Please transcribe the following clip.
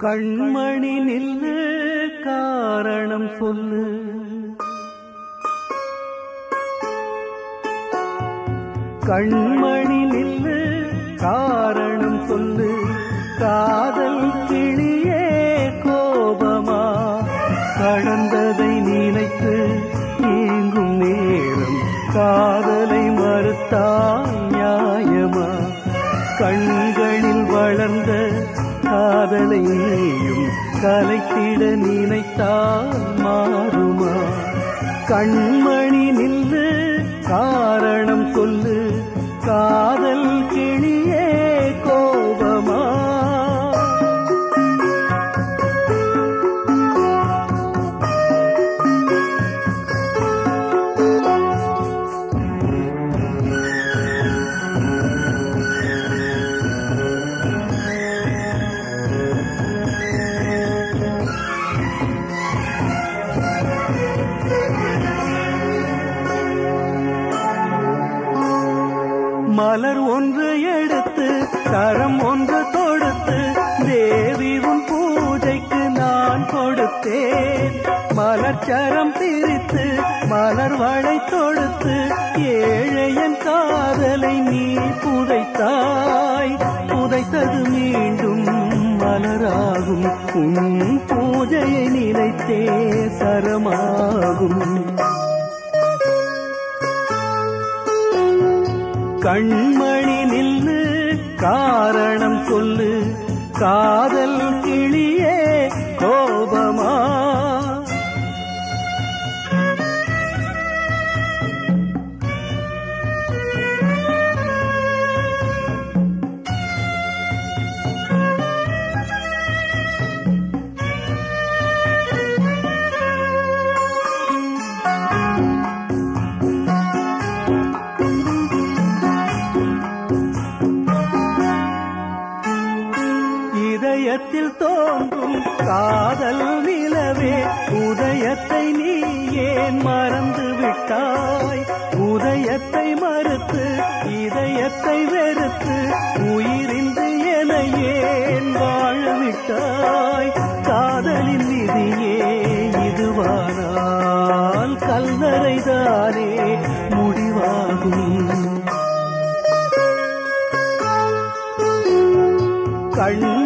கண்மணி நில்லு காரணம் சொல்லு கண்மணி நில்லு காரணம் சொல்லு காதல் கிளியே கோபமா கடந்ததை நினைத்து ஏங்கும் நேரம் காதலை மறுத்தால் நியாயமா கண்களில் வளர்ந்த காதலை நீயும் கலைத்திட நினைத்தால் மாறுமா கண்மணி நில்லு காரணம் சொல்லு காதல் கிளியே கோபமா மலர் ஒன்று எடுத்து கரம் ஒன்று தொடுத்து தேவி உன் பூஜைக்கு நான் கொடுத்தேன் மலர்ச்சரம் பிரித்து மலர் வளை தொடுத்து ஏழையன் காதலை நீ புதைத்தாய் புதைத்தது மீண்டும் மலராகும் உன் பூஜையை நினைத்தே சரமாகும் கண்மணி நில்லு காரணம் சொல்லு காதல் கிளியே கோபமா இதயத்தில் தோன்றும் காதல் நிலவே உதயத்தை நீ ஏன் மறந்து விட்டாய் உதயத்தை மறுத்து இதயத்தை வெறுத்து உயிரின்றி என ஏன் வாழ விட்டாய் காதலின் விதியே இதுவானால் கல்லறைதானே முடிவாகும் கண்